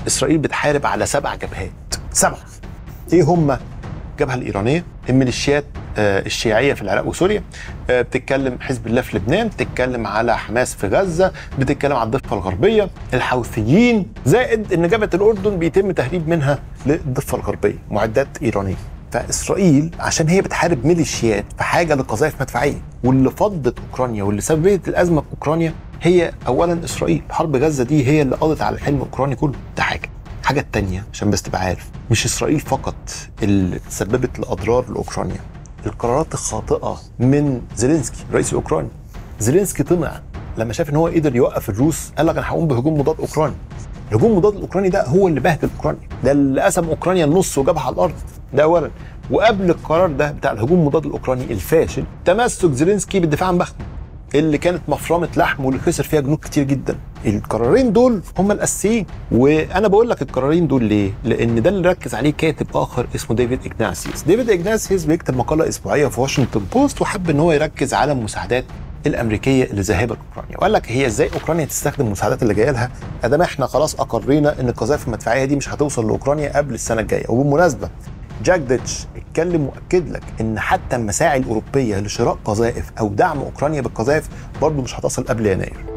اسرائيل بتحارب على سبع جبهات سبعه ايه هم الجبهه الايرانيه الميليشيات آه، الشيعيه في العراق وسوريا آه، بتتكلم حزب الله في لبنان بتتكلم على حماس في غزه بتتكلم على الضفه الغربيه الحوثيين زائد ان جبهه الاردن بيتم تهريب منها للضفه الغربيه معدات ايرانيه فاسرائيل عشان هي بتحارب ميليشيات في حاجه لقذائف مدفعيه واللي فضت اوكرانيا واللي سببت الازمه في اوكرانيا هي اولا اسرائيل حرب غزه دي هي اللي قضت على الحلم الاوكراني كله ده حاجه الحاجه التانية عشان بس تبقى عارف مش اسرائيل فقط اللي سببت الاضرار لاوكرانيا القرارات الخاطئه من زيلينسكي الرئيس الاوكراني زيلينسكي طمع لما شاف ان هو قدر يوقف الروس قال لك انا هقوم بهجوم مضاد اوكراني الهجوم المضاد الاوكراني ده هو اللي بهدل اوكرانيا ده اللي قسم اوكرانيا النص وجابها على الارض ده اولا وقبل القرار ده بتاع الهجوم المضاد الاوكراني الفاشل تمسك زيلينسكي بالدفاع عن بخمه اللي كانت مفرمه لحم واللي خسر فيها جنود كتير جدا القرارين دول هم الاساسيين وانا بقول لك القرارين دول ليه لان ده اللي ركز عليه كاتب اخر اسمه ديفيد اجناسيوس ديفيد اجناسيوس بيكتب مقاله اسبوعيه في واشنطن بوست وحب ان هو يركز على المساعدات الامريكيه اللي ذاهبه لاوكرانيا وقال لك هي ازاي اوكرانيا تستخدم المساعدات اللي جايه لها ادام احنا خلاص اقرينا ان القذائف المدفعيه دي مش هتوصل لاوكرانيا قبل السنه الجايه وبالمناسبه جاك ديتش اتكلم واكد لك ان حتى المساعي الاوروبيه لشراء قذائف او دعم اوكرانيا بالقذائف برضه مش هتصل قبل يناير